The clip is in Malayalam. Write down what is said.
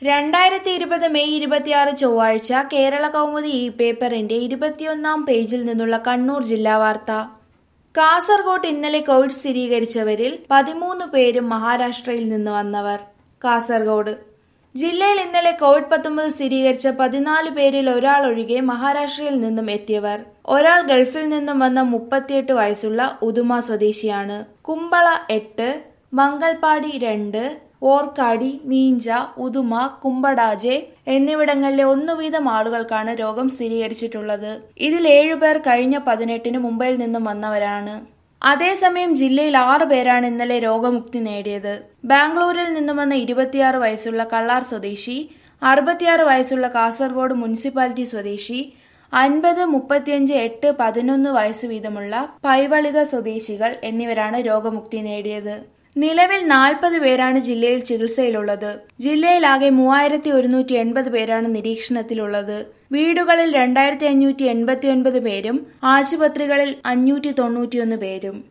രണ്ടായിരത്തി ഇരുപത് മെയ് ഇരുപത്തിയാറ് ചൊവ്വാഴ്ച കേരള കൗമുദി ഈ പേപ്പറിന്റെ ഇരുപത്തിയൊന്നാം പേജിൽ നിന്നുള്ള കണ്ണൂർ ജില്ലാ വാർത്ത കാസർഗോഡ് ഇന്നലെ കോവിഡ് സ്ഥിരീകരിച്ചവരിൽ പതിമൂന്ന് പേരും മഹാരാഷ്ട്രയിൽ നിന്ന് വന്നവർ കാസർഗോഡ് ജില്ലയിൽ ഇന്നലെ കോവിഡ് പത്തൊമ്പത് സ്ഥിരീകരിച്ച പതിനാല് പേരിൽ ഒരാൾ ഒഴികെ മഹാരാഷ്ട്രയിൽ നിന്നും എത്തിയവർ ഒരാൾ ഗൾഫിൽ നിന്നും വന്ന മുപ്പത്തിയെട്ട് വയസ്സുള്ള ഉദുമ സ്വദേശിയാണ് കുമ്പള എട്ട് മംഗൽപാടി രണ്ട് ഓർക്കാടി മീഞ്ച ഉദുമ കുമ്പടാജെ എന്നിവിടങ്ങളിലെ ഒന്നു വീതം ആളുകൾക്കാണ് രോഗം സ്ഥിരീകരിച്ചിട്ടുള്ളത് ഇതിൽ ഏഴുപേർ കഴിഞ്ഞ പതിനെട്ടിന് മുംബൈയിൽ നിന്നും വന്നവരാണ് അതേസമയം ജില്ലയിൽ ആറ് പേരാണ് ഇന്നലെ രോഗമുക്തി നേടിയത് ബാംഗ്ലൂരിൽ നിന്നും വന്ന ഇരുപത്തിയാറ് വയസ്സുള്ള കള്ളാർ സ്വദേശി അറുപത്തിയാറ് വയസ്സുള്ള കാസർഗോഡ് മുനിസിപ്പാലിറ്റി സ്വദേശി അൻപത് മുപ്പത്തിയഞ്ച് എട്ട് പതിനൊന്ന് വയസ്സ് വീതമുള്ള പൈവളിക സ്വദേശികൾ എന്നിവരാണ് രോഗമുക്തി നേടിയത് നിലവിൽ നാൽപ്പത് പേരാണ് ജില്ലയിൽ ചികിത്സയിലുള്ളത് ജില്ലയിലാകെ മൂവായിരത്തി ഒരുന്നൂറ്റി എൺപത് പേരാണ് നിരീക്ഷണത്തിലുള്ളത് വീടുകളിൽ രണ്ടായിരത്തി അഞ്ഞൂറ്റി എൺപത്തി ഒൻപത് പേരും ആശുപത്രികളിൽ അഞ്ഞൂറ്റി തൊണ്ണൂറ്റിയൊന്ന് പേരും